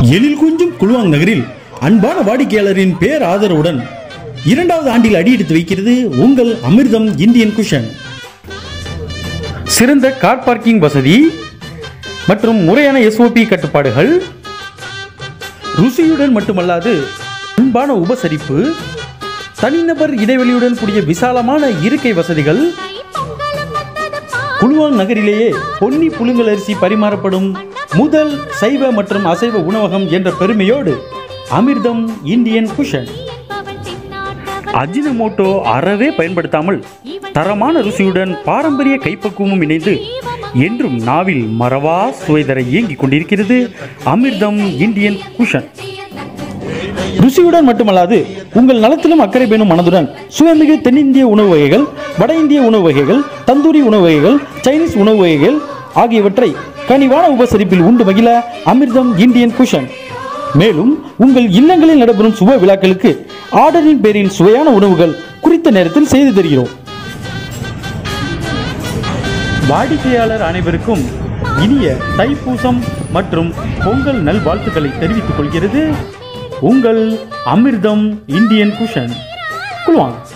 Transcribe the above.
எழில் குஞ்சும் குழுவாங் நகரில் அன்பான வாடிக்கையாளரின் பேர் ஆதரவுடன் இரண்டாவது ஆண்டில் அடியெடுத்து வைக்கிறது உங்கள் அமிர்தம் இந்தியன் குஷன் சிறந்த கார் பார்க்கிங் வசதி மற்றும் முறையான எஸ்ஓபி கட்டுப்பாடுகள் ருசியுடன் மட்டுமல்லாது அன்பான உபசரிப்பு தனிநபர் இடைவெளியுடன் கூடிய விசாலமான இருக்கை வசதிகள் குழுவான் நகரிலேயே பொன்னி புழுங்கல் அரிசி பரிமாறப்படும் முதல் சைவ மற்றும் அசைவ உணவகம் என்ற பெருமையோடு அமிர்தம் இந்தியன் குஷன் அஜினமோட்டோ அறவே பயன்படுத்தாமல் தரமான ருசியுடன் பாரம்பரிய கைப்பக்குவமும் இணைந்து என்றும் நாவில் மறவா சுவை தர இயங்கிக் கொண்டிருக்கிறது அமிர்தம் இந்தியன் குஷன் ருசியுடன் மட்டுமல்லாது உங்கள் நலத்திலும் அக்கறை பேணும் மனதுடன் சுயமிகு தென்னிந்திய உணவு வகைகள் வட இந்திய உணவு வகைகள் தந்தூரி உணவு வகைகள் சைனீஸ் உணவு வகைகள் ஆகியவற்றை கனிவான உபசரிப்பில் உண்டு மகிழ அமிர்தம் இந்தியன் குஷன் மேலும் உங்கள் இல்லங்களில் நடைபெறும் சுப விழாக்களுக்கு ஆர்டரின் பேரில் சுவையான உணவுகள் குறித்த நேரத்தில் செய்து தருகிறோம் வாடிக்கையாளர் அனைவருக்கும் இனிய தைப்பூசம் மற்றும் பொங்கல் நல்வாழ்த்துக்களை தெரிவித்துக் கொள்கிறது உங்கள் அமிர்தம் இந்தியன் குஷன் குழுவாங்க